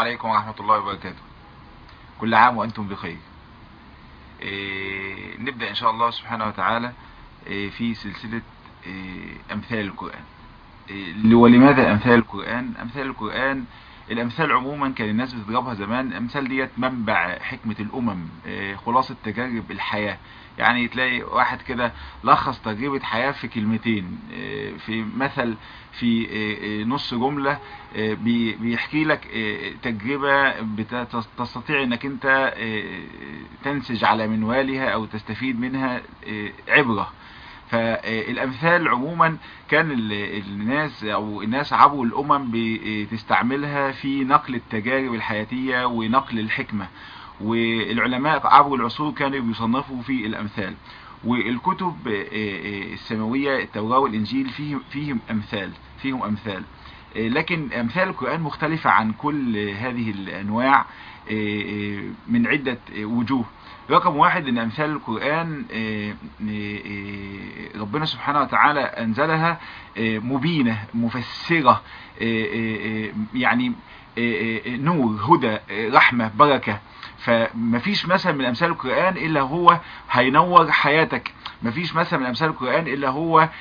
عليكم ورحمة الله وبركاته كل عام وأنتم بخير إيه نبدأ إن شاء الله سبحانه وتعالى إيه في سلسلة إيه أمثال القرآن إيه ولماذا أمثال القرآن أمثال القرآن الأمثال عموما كان الناس بتضربها زمان الأمثال ديت منبع حكمة الأمم إيه خلاصة تجارب الحياة يعني تلاقي واحد كده لخص تجربة حياة في كلمتين إيه في مثل في إيه نص جملة بيحكي لك تجربة تستطيع انك انت تنسج على منوالها او تستفيد منها عبرة فالامثال عموما كان الناس او الناس عبوا الامم بتستعملها في نقل التجارب الحياتية ونقل الحكمة والعلماء عبر العصور كانوا بيصنفوا في الامثال والكتب السماوية التوراة والانجيل فيهم فيهم امثال فيهم امثال لكن امثال القرآن مختلفة عن كل هذه الانواع من عدة وجوه رقم واحد ان امثال القرآن ربنا سبحانه وتعالى انزلها مبينة مفسرة يعني نور هدى رحمة بركة فمفيش مثل من امثال القرآن الا هو هينور حياتك مفيش مثل من امثال القرآن الا هو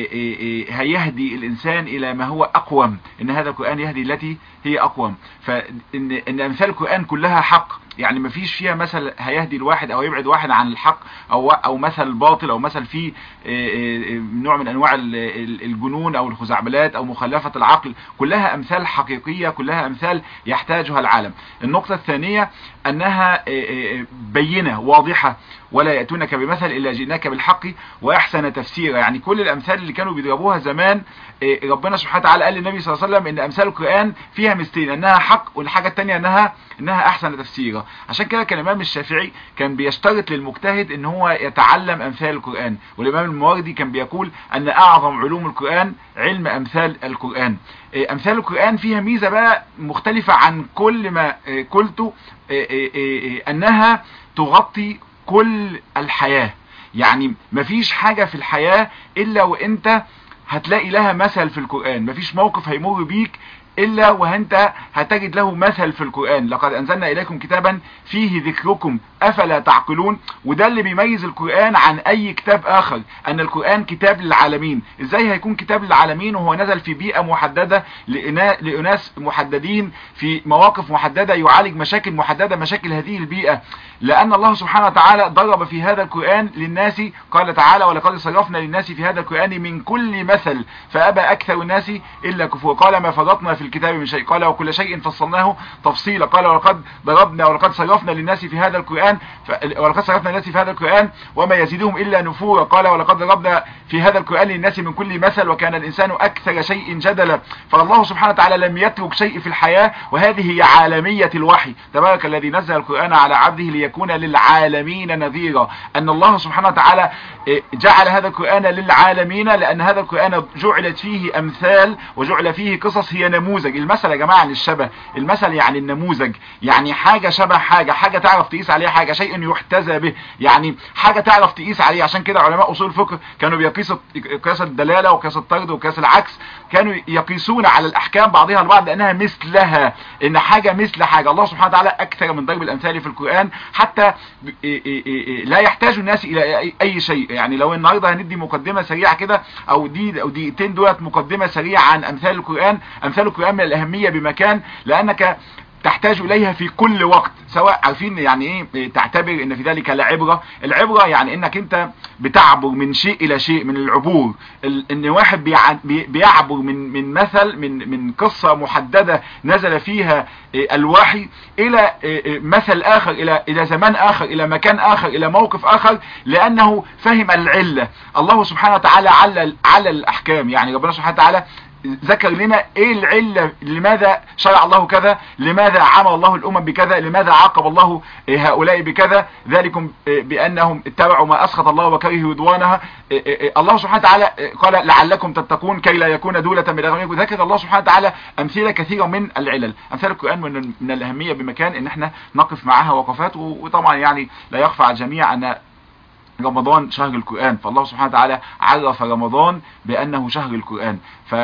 هيهدي الانسان الى ما هو اقوم ان هذا القرآن يهدي التي هي اقوم فان ان امثال القرآن كلها حق يعني مفيش فيها مثل هيهدي الواحد او يبعد واحد عن الحق او او مثل باطل او مثل فيه نوع من انواع الجنون او الخزعبلات او مخالفة العقل كلها امثال حقيقية كلها امثال يحتاجها العالم النقطة الثانية انها بينة واضحة ولا يأتونك بمثل إلا جئناك بالحق وأحسن تفسيرا يعني كل الأمثال اللي كانوا بيضربوها زمان ربنا سبحانه وتعالى قال للنبي صلى الله عليه وسلم إن أمثال القرآن فيها مستين أنها حق والحاجة الثانية أنها أنها أحسن تفسيرا عشان كده كان الإمام الشافعي كان بيشترط للمجتهد إن هو يتعلم أمثال القرآن والإمام المواردي كان بيقول أن أعظم علوم القرآن علم أمثال القرآن أمثال القرآن فيها ميزة بقى مختلفة عن كل ما قلته أنها تغطي كل الحياة يعني مفيش حاجة في الحياة الا وانت هتلاقي لها مثل في القرآن مفيش موقف هيمر بيك إلا وانت هتجد له مثل في القرآن لقد أنزلنا إليكم كتابا فيه ذكركم أفلا تعقلون وده اللي بيميز القرآن عن أي كتاب آخر أن القرآن كتاب للعالمين إزاي هيكون كتاب للعالمين وهو نزل في بيئة محددة لأناس محددين في مواقف محددة يعالج مشاكل محددة مشاكل هذه البيئة لأن الله سبحانه وتعالى ضرب في هذا القرآن للناس قال تعالى ولقد صرفنا للناس في هذا القرآن من كل مثل فأبى أكثر الناس إلا كفور قال ما فرطنا في الكتاب من شيء قال وكل شيء فصلناه تفصيلا قال ولقد ضربنا ولقد صرفنا للناس في هذا القرآن ف... ولقد صرفنا للناس في هذا القرآن وما يزيدهم إلا نفورا قال ولقد ضربنا في هذا القرآن للناس من كل مثل وكان الإنسان أكثر شيء جدلا فالله سبحانه وتعالى لم يترك شيء في الحياة وهذه هي عالمية الوحي تبارك الذي نزل القرآن على عبده ليكون للعالمين نذيرا أن الله سبحانه وتعالى جعل هذا القرآن للعالمين لأن هذا القرآن جعلت فيه أمثال وجعل فيه قصص هي نموذج المثل يا جماعة للشبه المثل يعني النموذج يعني حاجة شبه حاجة حاجة تعرف تقيس عليها حاجة شيء يحتذى به يعني حاجة تعرف تقيس عليه عشان كده علماء أصول الفقه كانوا بيقيسوا قياس الدلالة وقياس الطرد وقياس العكس كانوا يقيسون على الأحكام بعضها البعض لأنها مثلها إن حاجة مثل حاجة الله سبحانه وتعالى أكثر من ضرب الأمثال في القرآن حتى لا يحتاج الناس إلى أي شيء يعني لو النهاردة هندي مقدمة سريعة كده أو دي أو دقيقتين دولت مقدمة سريعة عن أمثال القرآن أمثال القرآن من الأهمية بمكان لأنك تحتاج إليها في كل وقت سواء عارفين يعني ايه تعتبر ان في ذلك لعبرة العبرة يعني انك انت بتعبر من شيء الى شيء من العبور ان واحد بيعبر من من مثل من من قصة محددة نزل فيها الوحي الى مثل اخر الى الى زمان اخر الى مكان اخر الى موقف اخر لانه فهم العلة الله سبحانه وتعالى على على الاحكام يعني ربنا سبحانه وتعالى ذكر لنا ايه العلة لماذا شرع الله كذا لماذا عمل الله الامم بكذا لماذا عاقب الله هؤلاء بكذا ذلكم بانهم اتبعوا ما اسخط الله وكره رضوانها الله سبحانه وتعالى قال لعلكم تتقون كي لا يكون دولة من اغنيكم ذكر الله سبحانه وتعالى امثلة كثيرة من العلل امثال القرآن من, من الاهمية بمكان ان احنا نقف معها وقفات وطبعا يعني لا يخفى على الجميع ان رمضان شهر القرآن فالله سبحانه وتعالى عرف رمضان بأنه شهر القرآن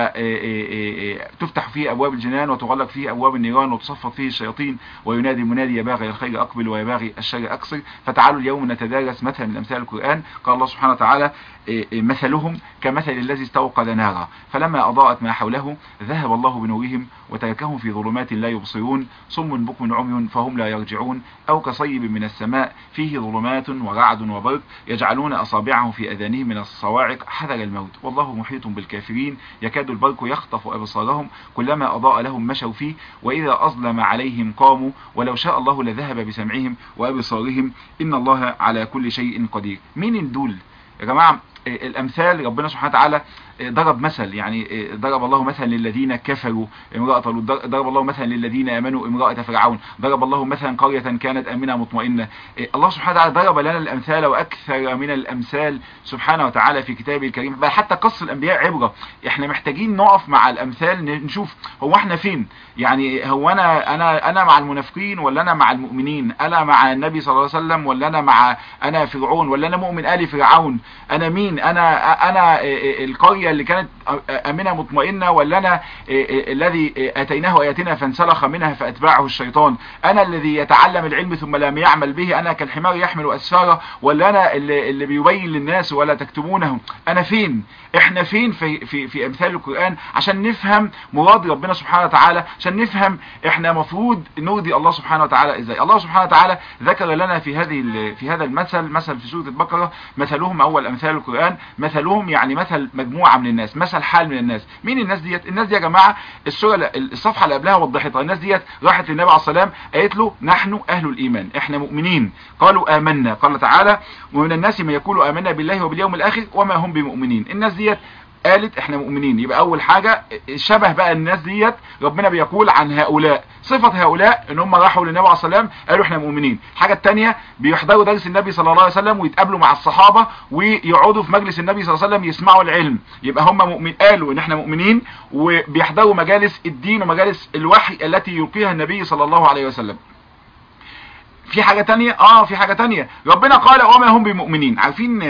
فتفتح فيه أبواب الجنان وتغلق فيه أبواب النيران وتصفد فيه الشياطين وينادي منادي يا باغي الخير أقبل ويا باغي الشر أقصر فتعالوا اليوم نتدارس مثل من أمثال القرآن قال الله سبحانه وتعالى مثلهم كمثل الذي استوقد نارا فلما أضاءت ما حوله ذهب الله بنورهم وتركهم في ظلمات لا يبصرون صم بكم عمي فهم لا يرجعون أو كصيب من السماء فيه ظلمات ورعد وبرق يجعلون أصابعهم في أذانهم من الصواعق حذر الموت والله محيط بالكافرين يكاد البرق يخطف أبصارهم كلما أضاء لهم مشوا فيه وإذا أظلم عليهم قاموا ولو شاء الله لذهب بسمعهم وأبصارهم إن الله على كل شيء قدير مين دول يا جماعة الامثال ربنا سبحانه وتعالى ضرب مثل يعني ضرب الله مثلا للذين كفروا امرأة لوط ضرب الله مثلا للذين امنوا امرأة فرعون ضرب الله مثلا قرية كانت امنة مطمئنة الله سبحانه وتعالى ضرب لنا الامثال واكثر من الامثال سبحانه وتعالى في كتابه الكريم بل حتى قص الانبياء عبرة احنا محتاجين نقف مع الامثال نشوف هو احنا فين يعني هو انا انا انا مع المنافقين ولا انا مع المؤمنين انا مع النبي صلى الله عليه وسلم ولا انا مع انا فرعون ولا انا مؤمن ال فرعون انا مين انا انا القرية اللي كانت امنة مطمئنة ولا انا الذي اتيناه اياتنا فانسلخ منها فاتباعه الشيطان انا الذي يتعلم العلم ثم لم يعمل به انا كالحمار يحمل اسفاره ولا انا اللي, اللي بيبين للناس ولا تكتمونه انا فين احنا فين في, في, في امثال القرآن عشان نفهم مراد ربنا سبحانه وتعالى عشان نفهم احنا مفروض نرضي الله سبحانه وتعالى ازاي الله سبحانه وتعالى ذكر لنا في هذه في هذا المثل مثل في سورة البقرة مثلهم اول امثال القرآن مثلهم يعني مثل مجموعة من الناس مثل حال من الناس مين الناس ديت الناس دي يا جماعة السورة الصفحة اللي قبلها وضحتها الناس ديت راحت للنبي عليه السلام قالت له نحن اهل الايمان احنا مؤمنين قالوا امنا قال تعالى ومن الناس من يقول امنا بالله وباليوم الاخر وما هم بمؤمنين الناس ديت قالت احنا مؤمنين يبقى اول حاجة شبه بقى الناس ديت ربنا بيقول عن هؤلاء صفة هؤلاء ان هم راحوا للنبي عليه الصلاة والسلام قالوا احنا مؤمنين الحاجة التانية بيحضروا درس النبي صلى الله عليه وسلم ويتقابلوا مع الصحابة ويقعدوا في مجلس النبي صلى الله عليه وسلم يسمعوا العلم يبقى هم مؤمن قالوا ان احنا مؤمنين وبيحضروا مجالس الدين ومجالس الوحي التي يلقيها النبي صلى الله عليه وسلم في حاجة تانية اه في حاجة تانية ربنا قال وما هم بمؤمنين عارفين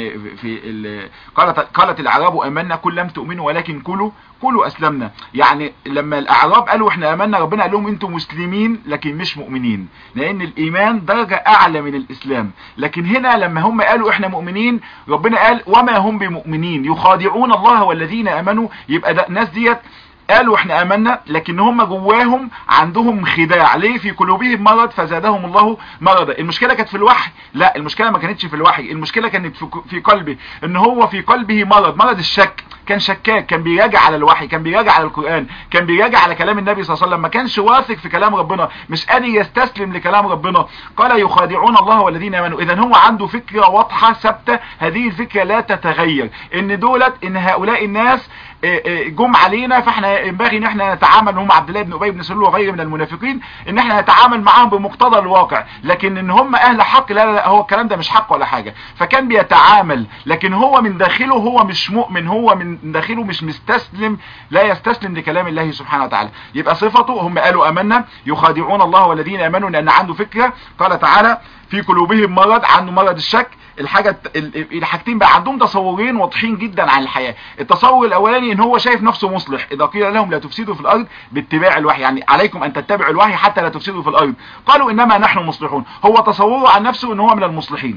في قالت قالت الاعراب امنا كل لم تؤمنوا ولكن كلوا كلوا اسلمنا يعني لما الاعراب قالوا احنا امنا ربنا قال لهم انتم مسلمين لكن مش مؤمنين لان الايمان درجة اعلى من الاسلام لكن هنا لما هم قالوا احنا مؤمنين ربنا قال وما هم بمؤمنين يخادعون الله والذين امنوا يبقى ده الناس ديت قالوا احنا امنا لكن هم جواهم عندهم خداع ليه في قلوبهم مرض فزادهم الله مرضا المشكلة كانت في الوحي لا المشكلة ما كانتش في الوحي المشكلة كانت في قلبه ان هو في قلبه مرض مرض الشك كان شكاك كان بيراجع على الوحي كان بيراجع على القرآن كان بيراجع على كلام النبي صلى الله عليه وسلم ما كانش واثق في كلام ربنا مش قادر يستسلم لكلام ربنا قال يخادعون الله والذين امنوا اذا هو عنده فكرة واضحة ثابتة هذه الفكرة لا تتغير ان دولت ان هؤلاء الناس جم علينا فاحنا ينبغي ان احنا نتعامل هم عبد الله بن ابي بن سلول وغيره من المنافقين ان احنا نتعامل معاهم بمقتضى الواقع لكن ان هم اهل حق لا لا هو الكلام ده مش حق ولا حاجة فكان بيتعامل لكن هو من داخله هو مش مؤمن هو من داخله مش مستسلم لا يستسلم لكلام الله سبحانه وتعالى يبقى صفته هم قالوا امنا يخادعون الله والذين امنوا لان عنده فكرة قال تعالى في قلوبهم مرض عنده مرض الشك الحاجة الحاجتين بقى عندهم تصورين واضحين جدا عن الحياة التصور الاولاني ان هو شايف نفسه مصلح اذا قيل لهم لا تفسدوا في الارض باتباع الوحي يعني عليكم ان تتبعوا الوحي حتى لا تفسدوا في الارض قالوا انما نحن مصلحون هو تصوره عن نفسه ان هو من المصلحين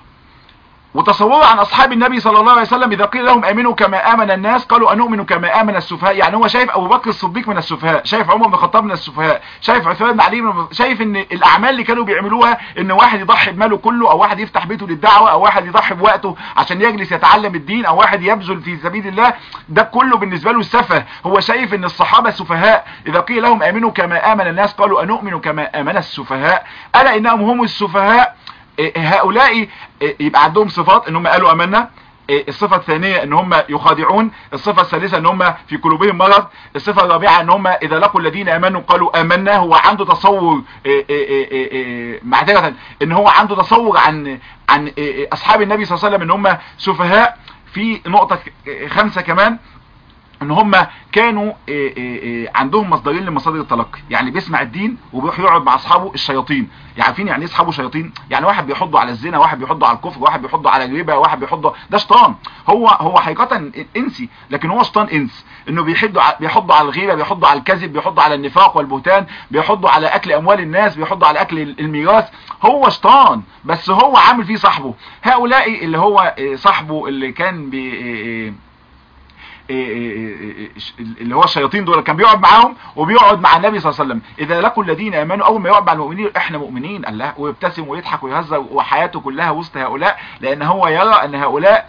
وتصوره عن اصحاب النبي صلى الله عليه وسلم اذا قيل لهم امنوا كما امن الناس قالوا انؤمن كما امن السفهاء يعني هو شايف ابو بكر الصديق من السفهاء شايف عمر بن الخطاب من السفهاء شايف عثمان بن علي من شايف ان الاعمال اللي كانوا بيعملوها ان واحد يضحي بماله كله او واحد يفتح بيته للدعوه او واحد يضحي بوقته عشان يجلس يتعلم الدين او واحد يبذل في سبيل الله ده كله بالنسبه له سفه هو شايف ان الصحابه سفهاء اذا قيل لهم امنوا كما امن الناس قالوا انؤمن كما امن السفهاء الا انهم هم السفهاء هؤلاء يبقى عندهم صفات ان هم قالوا امنا الصفة الثانية ان هم يخادعون الصفة الثالثة ان هم في قلوبهم مرض الصفة الرابعة ان هم اذا لقوا الذين امنوا قالوا امنا هو عنده تصور معذرة ان هو عنده تصور عن عن اصحاب النبي صلى الله عليه وسلم ان هم سفهاء في نقطة خمسة كمان ان هم كانوا إيه إيه إيه عندهم مصدرين لمصادر التلقي يعني بيسمع الدين وبيروح يقعد مع اصحابه الشياطين يعني عارفين يعني ايه اصحابه شياطين يعني واحد بيحضه على الزنا واحد بيحضه على الكفر واحد بيحضه على الربا واحد بيحضه ده شيطان هو هو حقيقه انسي لكن هو شيطان انس انه بيحضه بيحضه على الغيبه بيحضه على الكذب بيحضه على النفاق والبهتان بيحضه على اكل اموال الناس بيحضه على اكل الميراث هو شيطان بس هو عامل فيه صاحبه هؤلاء اللي هو صاحبه اللي كان بي اللي هو الشياطين دول كان بيقعد معاهم وبيقعد مع النبي صلى الله عليه وسلم اذا لقوا الذين امنوا اول ما يقعد مع المؤمنين احنا مؤمنين الله ويبتسم ويضحك ويهزر وحياته كلها وسط هؤلاء لان هو يرى ان هؤلاء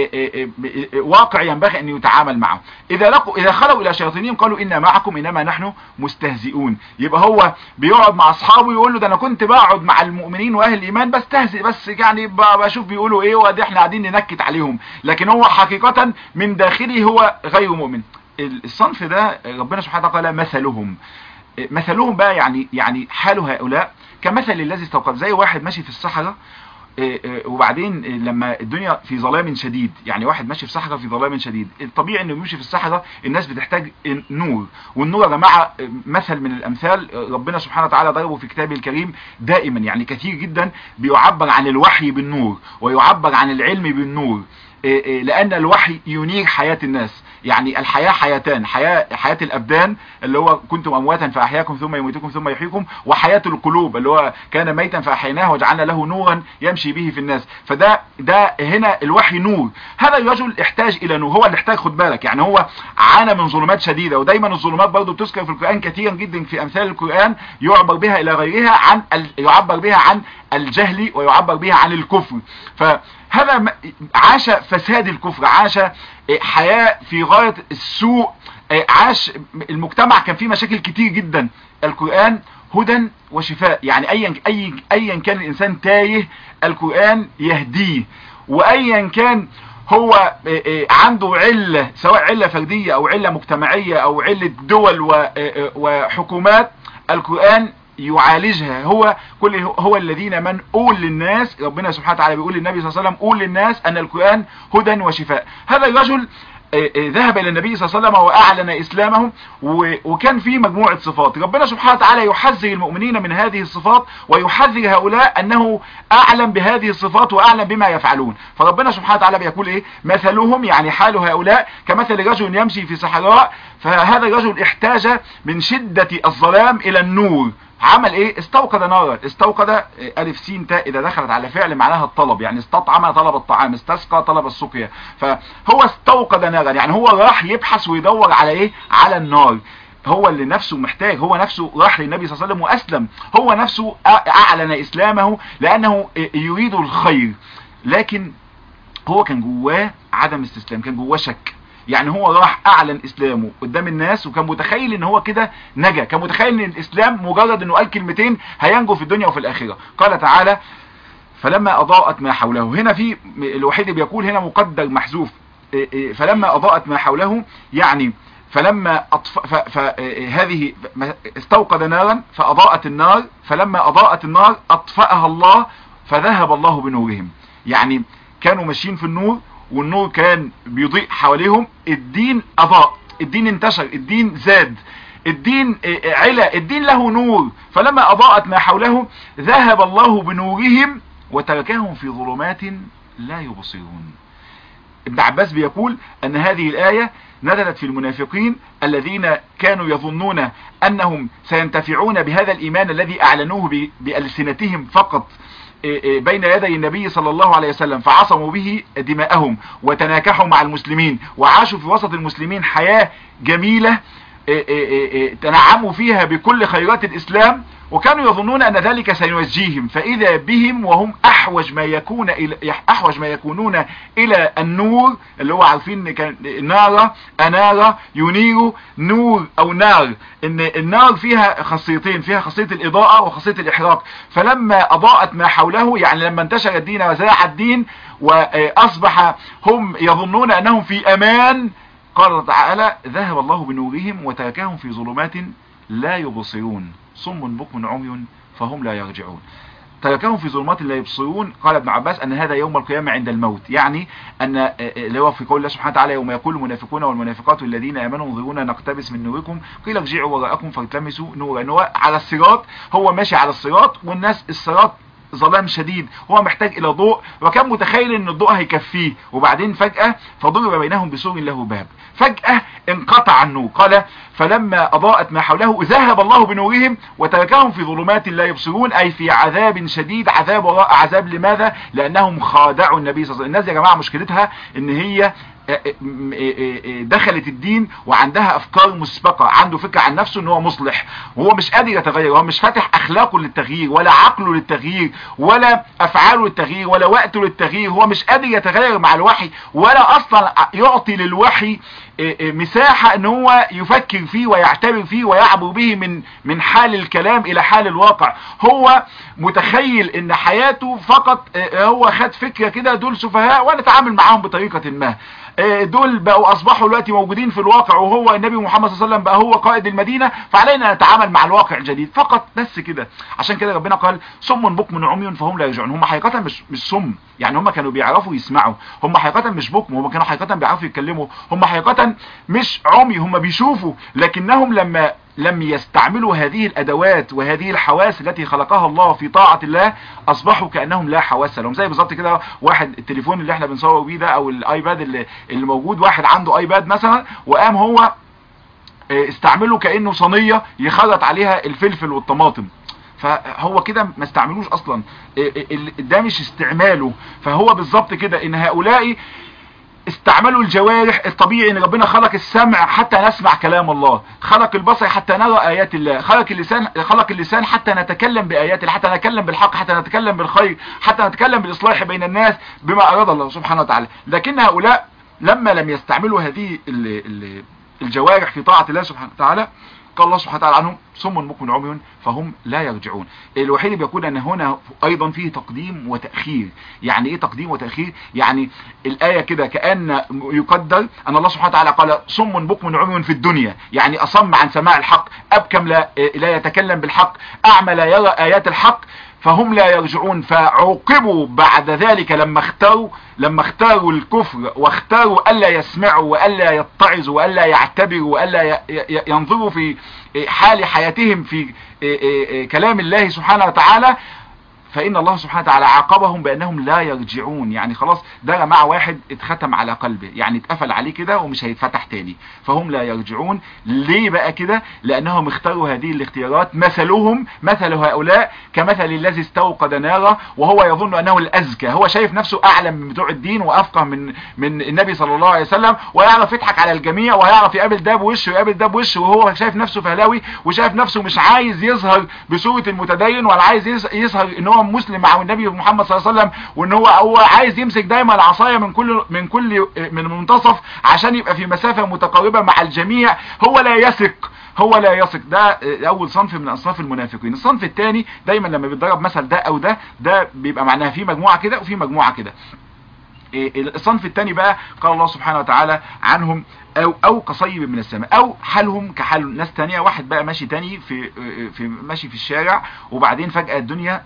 واقع ينبغي ان يتعامل معه اذا لقوا اذا خلوا الى شياطينهم قالوا انا معكم انما نحن مستهزئون يبقى هو بيقعد مع اصحابه يقول له ده انا كنت بقعد مع المؤمنين واهل الايمان بستهزئ بس يعني بشوف بيقولوا ايه وادي احنا قاعدين ننكت عليهم لكن هو حقيقة من داخله هو غير مؤمن الصنف ده ربنا سبحانه وتعالى مثلهم مثلهم بقى يعني يعني حال هؤلاء كمثل الذي استوقد زي واحد ماشي في الصحراء وبعدين لما الدنيا في ظلام شديد يعني واحد ماشي في صحراء في ظلام شديد الطبيعي انه يمشي في الصحراء الناس بتحتاج نور والنور يا جماعه مثل من الامثال ربنا سبحانه وتعالى ضربه في كتابه الكريم دائما يعني كثير جدا بيعبر عن الوحي بالنور ويعبر عن العلم بالنور لان الوحي ينير حياة الناس يعني الحياة حياتان حياة, حياة الابدان اللي هو كنتم امواتا فاحياكم ثم يميتكم ثم يحييكم وحياة القلوب اللي هو كان ميتا فاحيناه وجعلنا له نورا يمشي به في الناس فده ده هنا الوحي نور هذا الرجل احتاج الى نور هو اللي احتاج خد بالك يعني هو عانى من ظلمات شديدة ودايما الظلمات برضو بتذكر في القرآن كثيرا جدا في امثال القرآن يعبر بها الى غيرها عن يعبر بها عن الجهل ويعبر بها عن الكفر فهذا عاش فساد الكفر عاش حياة في غاية السوء عاش المجتمع كان فيه مشاكل كتير جدا القرآن هدى وشفاء يعني ايا اي ايا كان الانسان تايه القرآن يهديه وايا كان هو عنده علة سواء علة فردية او علة مجتمعية او علة دول وحكومات القرآن يعالجها هو كل هو الذين من قول للناس ربنا سبحانه وتعالى بيقول للنبي صلى الله عليه وسلم قول للناس ان القرآن هدى وشفاء هذا الرجل ذهب الى النبي صلى الله عليه وسلم واعلن اسلامه وكان في مجموعة صفات ربنا سبحانه وتعالى يحذر المؤمنين من هذه الصفات ويحذر هؤلاء انه اعلم بهذه الصفات واعلم بما يفعلون فربنا سبحانه وتعالى بيقول ايه مثلهم يعني حال هؤلاء كمثل رجل يمشي في صحراء فهذا الرجل احتاج من شدة الظلام الى النور عمل ايه استوقد نارا استوقد الف سين تاء اذا دخلت على فعل معناها الطلب يعني استطعم طلب الطعام استسقى طلب السقيا فهو استوقد نارا يعني هو راح يبحث ويدور على ايه على النار هو اللي نفسه محتاج هو نفسه راح للنبي صلى الله عليه وسلم واسلم هو نفسه اعلن اسلامه لانه يريد الخير لكن هو كان جواه عدم استسلام كان جواه شك يعني هو راح اعلن اسلامه قدام الناس وكان متخيل ان هو كده نجا كان متخيل ان الاسلام مجرد انه قال كلمتين هينجو في الدنيا وفي الاخره قال تعالى فلما اضاءت ما حوله هنا في الوحيد بيقول هنا مقدر محذوف فلما اضاءت ما حوله يعني فلما أطف... ف... فهذه استوقد نارا فاضاءت النار فلما اضاءت النار اطفأها الله فذهب الله بنورهم يعني كانوا ماشيين في النور والنور كان بيضيء حواليهم الدين اضاء الدين انتشر الدين زاد الدين علا الدين له نور فلما اضاءت ما حوله ذهب الله بنورهم وتركهم في ظلمات لا يبصرون ابن عباس بيقول ان هذه الآية نزلت في المنافقين الذين كانوا يظنون انهم سينتفعون بهذا الايمان الذي اعلنوه بألسنتهم فقط بين يدي النبي صلى الله عليه وسلم فعصموا به دماءهم وتناكحوا مع المسلمين وعاشوا في وسط المسلمين حياة جميلة تنعموا فيها بكل خيرات الإسلام وكانوا يظنون أن ذلك سينجيهم فإذا بهم وهم أحوج ما يكون إلى أحوج ما يكونون إلى النور اللي هو عارفين كان نار أنار ينير نور أو نار إن النار فيها خاصيتين فيها خاصية الإضاءة وخاصية الإحراق فلما أضاءت ما حوله يعني لما انتشر الدين وزاع الدين وأصبح هم يظنون أنهم في أمان قال تعالى ذهب الله بنورهم وتركهم في ظلمات لا يبصرون صم بكم عمي فهم لا يرجعون تركهم في ظلمات لا يبصرون قال ابن عباس ان هذا يوم القيامة عند الموت يعني ان آه، آه، اللي هو في قول الله سبحانه وتعالى يوم يقول المنافقون والمنافقات الذين امنوا انظرونا نقتبس من نوركم قيل ارجعوا وراءكم فالتمسوا نورا ان هو على الصراط هو ماشي على الصراط والناس الصراط ظلام شديد هو محتاج الى ضوء وكان متخيل ان الضوء هيكفيه وبعدين فجأة فضرب بينهم بسور له باب فجأة انقطع النور قال فلما اضاءت ما حوله ذهب الله بنورهم وتركهم في ظلمات لا يبصرون اي في عذاب شديد عذاب وراء عذاب لماذا لانهم خادعوا النبي صلى الله عليه وسلم الناس يا جماعة مشكلتها ان هي دخلت الدين وعندها افكار مسبقة عنده فكرة عن نفسه ان هو مصلح وهو مش قادر يتغير هو مش فاتح اخلاقه للتغيير ولا عقله للتغيير ولا افعاله للتغيير ولا وقته للتغيير هو مش قادر يتغير مع الوحي ولا اصلا يعطي للوحي مساحة ان هو يفكر فيه ويعتبر فيه ويعبر به من من حال الكلام الى حال الواقع هو متخيل ان حياته فقط هو خد فكرة كده دول سفهاء وانا اتعامل معاهم بطريقة ما دول بقوا اصبحوا دلوقتي موجودين في الواقع وهو النبي محمد صلى الله عليه وسلم بقى هو قائد المدينة فعلينا نتعامل مع الواقع الجديد فقط بس كده عشان كده ربنا قال صم بكم عمي فهم لا يرجعون هم حقيقة مش مش صم يعني هم كانوا بيعرفوا يسمعوا هم حقيقة مش بكم هم كانوا حقيقة بيعرفوا يتكلموا هم حقيقة مش عمي هم بيشوفوا لكنهم لما لم يستعملوا هذه الادوات وهذه الحواس التي خلقها الله في طاعة الله اصبحوا كأنهم لا حواس لهم زي بالظبط كده واحد التليفون اللي احنا بنصور بيه ده او الايباد اللي, اللي موجود واحد عنده ايباد مثلا وقام هو استعمله كأنه صينية يخلط عليها الفلفل والطماطم فهو كده ما استعملوش اصلا ده مش استعماله فهو بالظبط كده ان هؤلاء استعملوا الجوارح الطبيعي ان ربنا خلق السمع حتى نسمع كلام الله خلق البصر حتى نرى ايات الله خلق اللسان خلق اللسان حتى نتكلم بايات الله حتى نتكلم بالحق حتى نتكلم بالخير حتى نتكلم بالاصلاح بين الناس بما اراد الله سبحانه وتعالى لكن هؤلاء لما لم يستعملوا هذه الجوارح في طاعة الله سبحانه وتعالى قال الله سبحانه وتعالى عنهم صم بكم عمي فهم لا يرجعون الوحيد بيقول ان هنا ايضا فيه تقديم وتأخير يعني ايه تقديم وتأخير يعني الآية كده كأن يقدر ان الله سبحانه وتعالى قال صم بكم عمي في الدنيا يعني اصم عن سماع الحق ابكم لا, لا يتكلم بالحق اعمى لا يرى ايات الحق فهم لا يرجعون فعوقبوا بعد ذلك لما اختاروا لما اختاروا الكفر واختاروا ألا يسمعوا وألا يتعظوا وألا يعتبروا وألا ينظروا في حال حياتهم في كلام الله سبحانه وتعالى فإن الله سبحانه وتعالى عاقبهم بأنهم لا يرجعون يعني خلاص ده مع واحد اتختم على قلبه يعني اتقفل عليه كده ومش هيتفتح تاني فهم لا يرجعون ليه بقى كده لأنهم اختاروا هذه الاختيارات مثلهم مثل هؤلاء كمثل الذي استوقد نارا وهو يظن أنه الأزكى هو شايف نفسه أعلم من بتوع الدين وأفقه من من النبي صلى الله عليه وسلم ويعرف يضحك على الجميع ويعرف يقابل ده بوشه ويقابل ده بوشه وهو شايف نفسه فهلاوي وشايف نفسه مش عايز يظهر بصورة المتدين ولا عايز يظهر ان هو مسلم مع النبي محمد صلى الله عليه وسلم وان هو هو عايز يمسك دايما العصايه من كل من كل من منتصف عشان يبقى في مسافه متقاربه مع الجميع هو لا يثق هو لا يثق ده اول صنف من اصناف المنافقين الصنف الثاني دايما لما بيتضرب مثل ده او ده ده بيبقى معناها في مجموعه كده وفي مجموعه كده الصنف الثاني بقى قال الله سبحانه وتعالى عنهم او او كصيب من السماء او حالهم كحال ناس تانية واحد بقى ماشي تاني في في ماشي في الشارع وبعدين فجأة الدنيا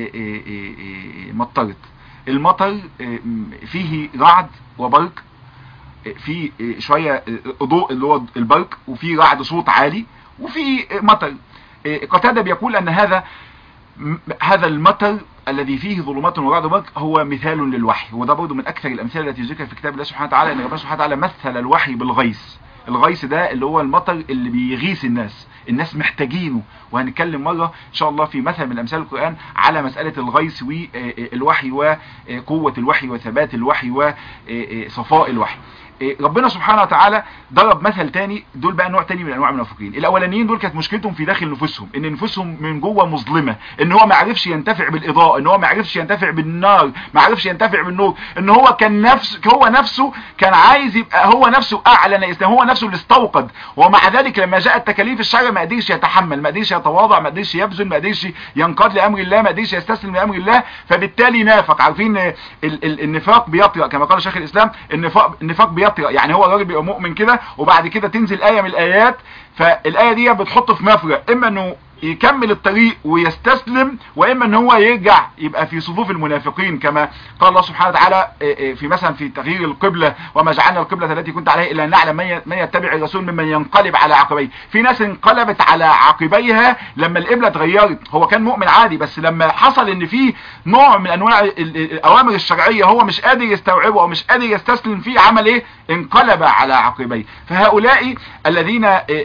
مطرت المطر فيه رعد وبرق في شوية ضوء اللي هو البرق وفي رعد صوت عالي وفي مطر قتادة بيقول ان هذا هذا المطر الذي فيه ظلمات ورعد وبرق هو مثال للوحي وده برضه من اكثر الامثله التي ذكر في كتاب الله سبحانه وتعالى ان ربنا سبحانه وتعالى مثل الوحي بالغيث الغيث ده اللي هو المطر اللي بيغيث الناس الناس محتاجينه وهنتكلم مرة ان شاء الله في مثل من امثال القرآن على مسألة الغيث والوحي وقوة الوحي وثبات الوحي وصفاء الوحي ربنا سبحانه وتعالى ضرب مثل تاني دول بقى نوع تاني من انواع المنافقين الاولانيين دول كانت مشكلتهم في داخل نفوسهم ان نفوسهم من جوه مظلمه ان هو ما عرفش ينتفع بالاضاءه ان هو ما عرفش ينتفع بالنار ما عرفش ينتفع بالنور ان هو كان نفس هو نفسه كان عايز يبقى هو نفسه اعلن اسلام هو نفسه اللي استوقد ومع ذلك لما جاءت تكاليف الشرع ما قدرش يتحمل ما قدرش يتواضع ما قدرش يبذل ما قدرش ينقاد لامر الله ما قدرش يستسلم لامر الله فبالتالي نافق عارفين ال ال النفاق بيطرأ كما قال شيخ الاسلام النفاق النفاق بيطرأ يعني هو الراجل بيبقى مؤمن كده وبعد كده تنزل آية من الآيات فالآية دي بتحطه في مفرق إما إنه يكمل الطريق ويستسلم واما ان هو يرجع يبقى في صفوف المنافقين كما قال الله سبحانه وتعالى في مثلا في تغيير القبلة وما جعلنا القبلة التي كنت عليها الا ان نعلم من يتبع الرسول ممن ينقلب على عقبيه في ناس انقلبت على عقبيها لما القبلة اتغيرت هو كان مؤمن عادي بس لما حصل ان في نوع من انواع الاوامر الشرعية هو مش قادر يستوعبه او مش قادر يستسلم فيه عمل ايه انقلب على عقبيه فهؤلاء الذين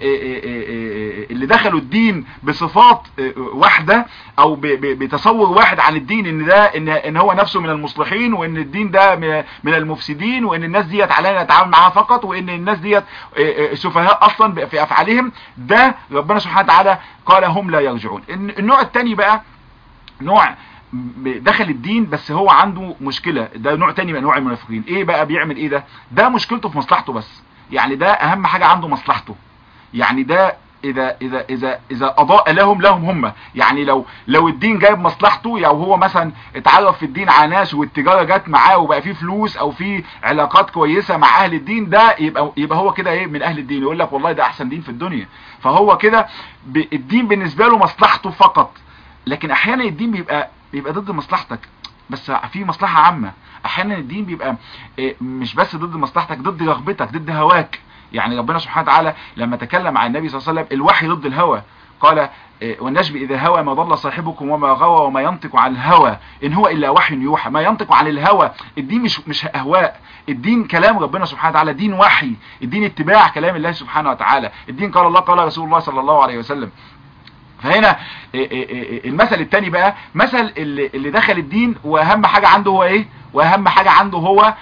اللي دخلوا الدين بصفات واحدة او بتصور واحد عن الدين ان ده ان, إن هو نفسه من المصلحين وان الدين ده من المفسدين وان الناس ديت علينا نتعامل معاها فقط وان الناس ديت سفهاء اصلا في افعالهم ده ربنا سبحانه وتعالى قال هم لا يرجعون النوع الثاني بقى نوع دخل الدين بس هو عنده مشكلة ده نوع تاني من انواع المنافقين ايه بقى بيعمل ايه ده ده مشكلته في مصلحته بس يعني ده اهم حاجة عنده مصلحته يعني ده اذا اذا اذا اذا اضاء لهم لهم هم يعني لو لو الدين جايب مصلحته يعني هو مثلا اتعرف في الدين على ناس والتجاره جت معاه وبقى فيه فلوس او في علاقات كويسه مع اهل الدين ده يبقى يبقى هو كده ايه من اهل الدين يقول لك والله ده احسن دين في الدنيا فهو كده الدين بالنسبه له مصلحته فقط لكن احيانا الدين بيبقى بيبقى ضد مصلحتك بس في مصلحه عامه احيانا الدين بيبقى مش بس ضد مصلحتك ضد رغبتك ضد هواك يعني ربنا سبحانه وتعالى لما تكلم عن النبي صلى الله عليه وسلم الوحي ضد الهوى قال والنجم إذا هوى ما ضل صاحبكم وما غوى وما ينطق عن الهوى إن هو إلا وحي يوحى ما ينطق عن الهوى الدين مش مش أهواء الدين كلام ربنا سبحانه وتعالى دين وحي الدين اتباع كلام الله سبحانه وتعالى الدين قال الله قال رسول الله صلى الله عليه وسلم فهنا المثل الثاني بقى مثل اللي دخل الدين واهم حاجة عنده هو ايه واهم حاجة عنده هو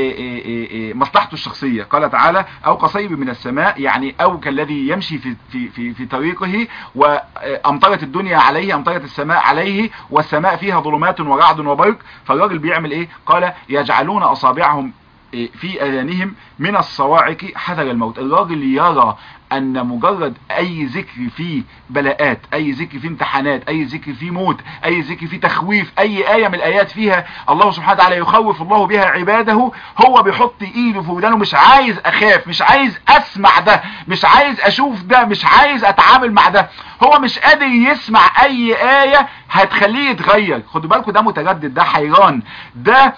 مصلحته الشخصية قال تعالى او قصيب من السماء يعني او كالذي يمشي في, في, في, في طريقه وامطرت الدنيا عليه امطرت السماء عليه والسماء فيها ظلمات ورعد وبرق فالراجل بيعمل ايه قال يجعلون اصابعهم في اذانهم من الصواعق حذر الموت الراجل يرى ان مجرد اي ذكر فيه بلاءات اي ذكر فيه امتحانات اي ذكر فيه موت اي ذكر فيه تخويف اي اية من الايات فيها الله سبحانه وتعالى يخوف الله بها عباده هو بيحط ايده في ودانه مش عايز اخاف مش عايز اسمع ده مش عايز اشوف ده مش عايز اتعامل مع ده هو مش قادر يسمع اي آية هتخليه يتغير خدوا بالكم ده متجدد ده حيران ده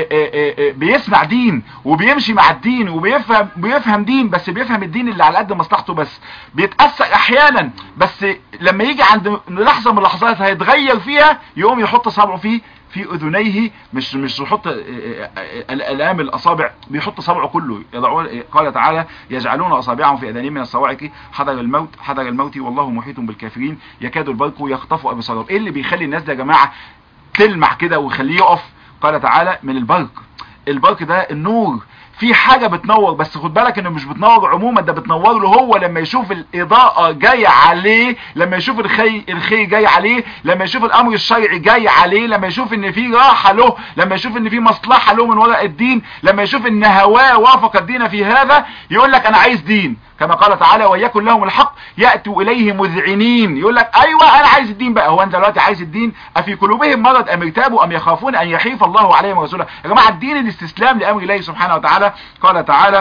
بيسمع دين وبيمشي مع الدين وبيفهم بيفهم دين بس بيفهم الدين اللي على قد مصلحته بس بيتأثر احيانا بس لما يجي عند لحظة من اللحظات هيتغير فيها يقوم يحط صبعه فيه في اذنيه مش مش يحط الالام الاصابع بيحط صبعه كله قال تعالى يجعلون اصابعهم في اذانهم من الصواعق حذر الموت حذر الموت والله محيط بالكافرين يكاد البرق يخطف ابصارهم ايه اللي بيخلي الناس ده يا جماعه تلمع كده ويخليه يقف قال تعالى من البرق البرق ده النور في حاجة بتنور بس خد بالك انه مش بتنور عموما ده بتنور له هو لما يشوف الاضاءة جاية عليه لما يشوف الخير الخير جاي عليه لما يشوف الامر الشرعي جاي عليه لما يشوف ان في راحة له لما يشوف ان في مصلحة له من وراء الدين لما يشوف ان هواه وافق الدين في هذا يقول لك انا عايز دين كما قال تعالى ويكن لهم الحق يأتوا إليه مذعنين يقول لك أيوة أنا عايز الدين بقى هو أنت دلوقتي عايز الدين أفي قلوبهم مرض أم ارتابوا أم يخافون أن يحيف الله عليهم ورسوله يا جماعة الدين الاستسلام لأمر الله سبحانه وتعالى قال تعالى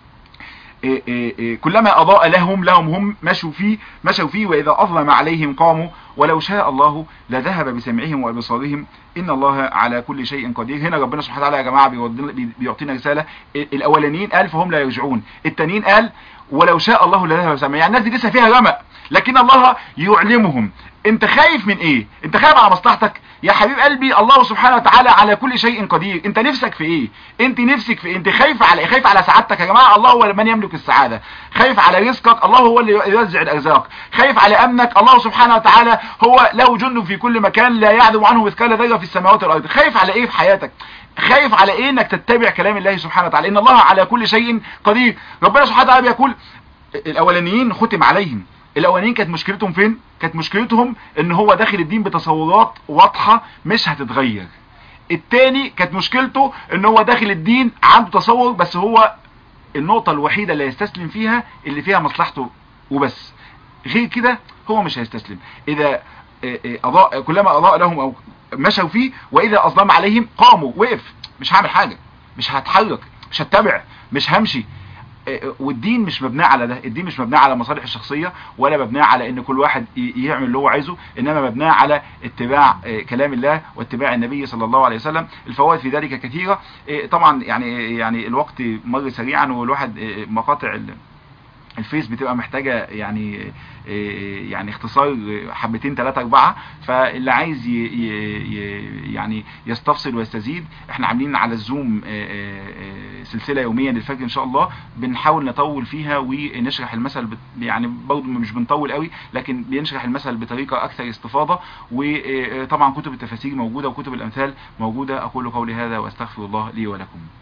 إيه إيه إيه كلما أضاء لهم لهم هم مشوا فيه مشوا فيه وإذا أظلم عليهم قاموا ولو شاء الله لذهب بسمعهم وأبصارهم إن الله على كل شيء قدير هنا ربنا سبحانه وتعالى يا جماعة بيعطينا رسالة الأولانيين قال فهم لا يرجعون التانيين قال ولو شاء الله لذهب بسمعهم يعني الناس دي لسه فيها رمق لكن الله يعلمهم انت خايف من ايه انت خايف على مصلحتك يا حبيب قلبي الله سبحانه وتعالى على كل شيء قدير انت نفسك في ايه انت نفسك في إيه؟ انت خايف على ايه خايف على سعادتك يا جماعه الله هو من يملك السعاده خايف على رزقك الله هو اللي يوزع الارزاق خايف على امنك الله سبحانه وتعالى هو له جند في كل مكان لا يعدم عنه مثقال ذره في السماوات والارض خايف على ايه في حياتك خايف على ايه انك تتبع كلام الله سبحانه وتعالى ان الله على كل شيء قدير ربنا سبحانه وتعالى بيقول الاولانيين ختم عليهم الاولانيين كانت مشكلتهم فين كانت مشكلتهم ان هو داخل الدين بتصورات واضحة مش هتتغير التاني كانت مشكلته ان هو داخل الدين عنده تصور بس هو النقطة الوحيدة اللي يستسلم فيها اللي فيها مصلحته وبس غير كده هو مش هيستسلم اذا أضاء كلما اضاء لهم او مشوا فيه واذا اظلم عليهم قاموا وقف مش هعمل حاجة مش هتحرك مش هتبع مش همشي آه، والدين مش مبني على ده الدين مش مبني على مصالح الشخصية ولا مبني على ان كل واحد ي- يعمل اللي هو عايزه انما مبني على اتباع آه، كلام الله واتباع النبي صلى الله عليه وسلم الفوائد في ذلك كثيرة آه، طبعا يعني يعني الوقت مر سريعا والواحد آه، مقاطع ال- الفيس بتبقى محتاجة يعني إيه يعني اختصار حبتين ثلاثة أربعة فاللي عايز ي ي يعني يستفصل ويستزيد احنا عاملين على الزوم إيه إيه سلسلة يوميا للفجر ان شاء الله بنحاول نطول فيها ونشرح المثل بت- يعني برضه مش بنطول قوي لكن بنشرح المثل بطريقة اكثر استفاضة وطبعا كتب التفاسير موجودة وكتب الامثال موجودة اقول قولي هذا واستغفر الله لي ولكم